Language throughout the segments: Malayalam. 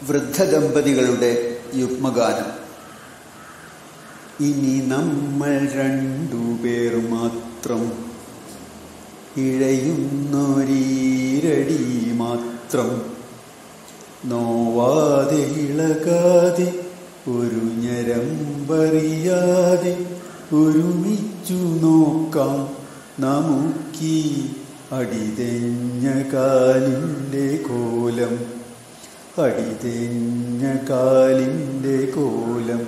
വൃദ്ധദമ്പതികളുടെ യുഗ്മഗാനം ഇനി നമ്മൾ രണ്ടുപേർ മാത്രം ഇഴയുന്നൊരീരടി മാത്രം നോവാതെ ഇളകാതെ ഒരു ഞരമ്പറിയാതെ ഒരുമിച്ചു നോക്കാം നമുക്കീ അടിതെഞ്ഞ കാലിൻ്റെ കോലം അടിതെഞ്ഞ കാലിൻ്റെ കോലം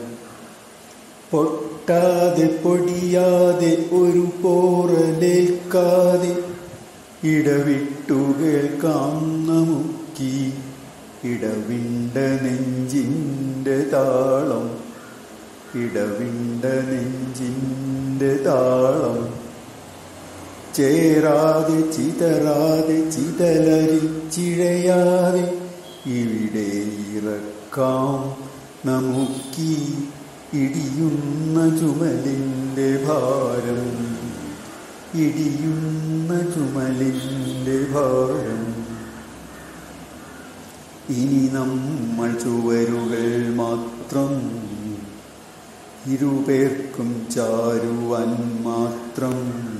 പൊട്ടാതെ പൊടിയാതെ ഒരു പോറലേൽക്കാതെ ഇടവിട്ടു കേൾക്കാം നമുക്കീ ഇടവിണ്ട നെഞ്ചിൻ്റെ താളം ഇടവിണ്ട നെഞ്ചിൻ്റെ താളം ചേരാതെ ചിതറാതെ ചിതലരിച്ചിഴയാതെ ഇവിടെ ഇറക്കാം നമുക്കീ ഇടിയുന്ന ചുമലിൻ്റെ ഭാരം ഇടിയുന്ന ചുമലിൻ്റെ ഭാരം ഇനി നമ്മൾ ചുവരുകൾ മാത്രം ഇരുപേർക്കും ചാരുവാൻ മാത്രം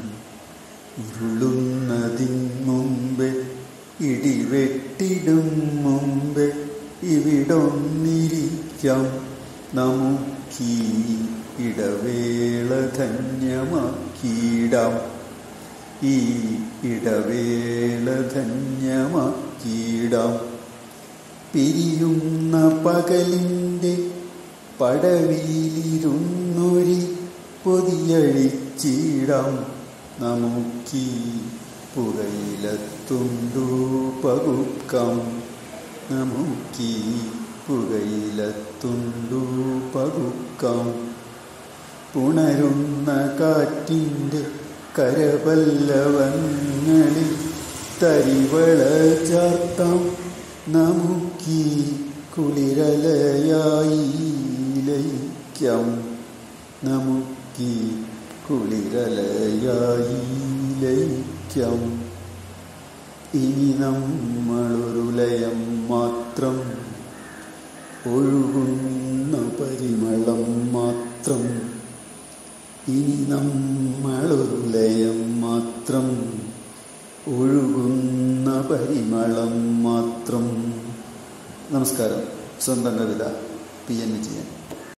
ഇരുളുന്നതിൻ മുമ്പ് ഇടിവെട്ടിടും മുമ്പ് ഇവിടൊന്നിരിക്കാം നമുക്കീ ഇടവേള ധന്യമാക്കിയിടാം ഈ ഇടവേള ധന്യമാക്കിയിടാം പിരിയുന്ന പകലിൻ്റെ പടവിയിലിരുന്നൊരി പൊതിയഴിച്ചിടാം നമുക്കീ പുകയിലത്തുണ്ടു പകുക്കാം നമുക്കീ പുകയിലത്തുണ്ടു പകുക്കാം പുണരുന്ന കാറ്റിൻ്റെ കരപല്ലവങ്ങളിൽ തരിവള ചാർത്താം നമുക്കീ കുളിരലയായി ലയിക്കാം നമുക്കീ കുളിരലയായി ലയിക്കാം ഇനി നമ്മളൊരു ലയം മാത്രം ഒഴുകുന്ന പരിമളം മാത്രം ഇനി നമ്മളൊരു ലയം മാത്രം ഒഴുകുന്ന പരിമളം മാത്രം നമസ്കാരം സ്വന്തം കവിത പി എൻ വിജയൻ